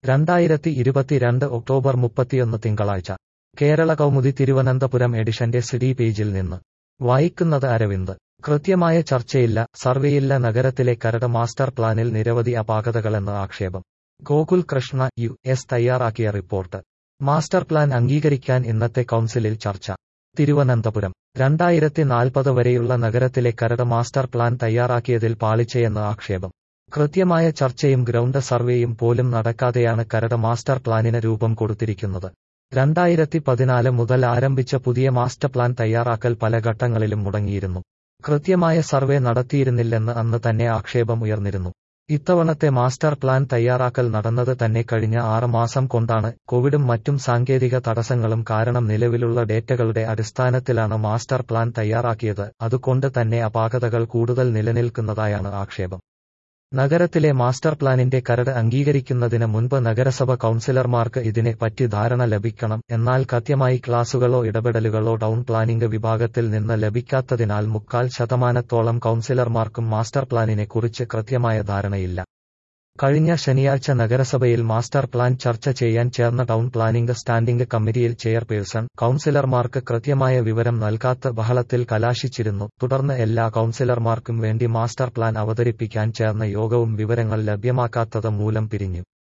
രണ്ടായിരത്തി ഇരുപത്തിരണ്ട് ഒക്ടോബർ മുപ്പത്തിയൊന്ന് തിങ്കളാഴ്ച കേരള കൗമുദി തിരുവനന്തപുരം എഡിഷന്റെ സിഡി പേജിൽ നിന്ന് വായിക്കുന്നത് അരവിന്ദ് കൃത്യമായ ചർച്ചയില്ല സർവേയില്ല നഗരത്തിലെ കരട് മാസ്റ്റർ പ്ലാനിൽ നിരവധി അപാകതകളെന്ന് ആക്ഷേപം ഗോകുൽ കൃഷ്ണ യു എസ് തയ്യാറാക്കിയ റിപ്പോർട്ട് മാസ്റ്റർ പ്ലാൻ അംഗീകരിക്കാൻ ഇന്നത്തെ കൗൺസിലിൽ ചർച്ച തിരുവനന്തപുരം രണ്ടായിരത്തി നാൽപ്പത് വരെയുള്ള നഗരത്തിലെ കരട് മാസ്റ്റർ പ്ലാൻ തയ്യാറാക്കിയതിൽ പാളിച്ചയെന്ന് ആക്ഷേപം കൃത്യമായ ചർച്ചയും ഗ്രൗണ്ട് സർവേയും പോലും നടക്കാതെയാണ് കരട് മാസ്റ്റർ പ്ലാനിന് രൂപം കൊടുത്തിരിക്കുന്നത് രണ്ടായിരത്തി പതിനാല് മുതൽ ആരംഭിച്ച പുതിയ മാസ്റ്റർ പ്ലാൻ തയ്യാറാക്കൽ പല ഘട്ടങ്ങളിലും മുടങ്ങിയിരുന്നു കൃത്യമായ സർവേ നടത്തിയിരുന്നില്ലെന്ന് അന്ന് തന്നെ ആക്ഷേപം ഉയർന്നിരുന്നു ഇത്തവണത്തെ മാസ്റ്റർ പ്ലാൻ തയ്യാറാക്കൽ നടന്നത് തന്നെ കഴിഞ്ഞ ആറ് മാസം കൊണ്ടാണ് കോവിഡും മറ്റും സാങ്കേതിക തടസ്സങ്ങളും കാരണം നിലവിലുള്ള ഡേറ്റകളുടെ അടിസ്ഥാനത്തിലാണ് മാസ്റ്റർ പ്ലാൻ തയ്യാറാക്കിയത് അതുകൊണ്ട് തന്നെ അപാകതകൾ കൂടുതൽ നിലനിൽക്കുന്നതായാണ് ആക്ഷേപം നഗരത്തിലെ മാസ്റ്റർ പ്ലാനിന്റെ കരട് അംഗീകരിക്കുന്നതിന് മുൻപ് നഗരസഭ കൌൺസിലർമാർക്ക് ഇതിനെ പറ്റി ധാരണ ലഭിക്കണം എന്നാൽ കൃത്യമായി ക്ലാസുകളോ ഇടപെടലുകളോ ടൗൺ പ്ലാനിംഗ് വിഭാഗത്തിൽ നിന്ന് ലഭിക്കാത്തതിനാൽ മുക്കാൽ ശതമാനത്തോളം കൌൺസിലർമാർക്കും മാസ്റ്റർ പ്ലാനിനെ കുറിച്ച് കൃത്യമായ ധാരണയില്ല കഴിഞ്ഞ ശനിയാഴ്ച നഗരസഭയിൽ മാസ്റ്റർ പ്ലാൻ ചർച്ച ചെയ്യാൻ ചേർന്ന ടൗൺ പ്ലാനിംഗ് സ്റ്റാൻഡിംഗ് കമ്മിറ്റിയിൽ ചെയർപേഴ്സൺ കൌൺസിലർമാർക്ക് കൃത്യമായ വിവരം നൽകാത്ത ബഹളത്തിൽ കലാശിച്ചിരുന്നു തുടർന്ന് എല്ലാ കൌൺസിലർമാർക്കും വേണ്ടി മാസ്റ്റർ പ്ലാൻ അവതരിപ്പിക്കാൻ ചേർന്ന യോഗവും വിവരങ്ങൾ ലഭ്യമാക്കാത്തത് മൂലം പിരിഞ്ഞു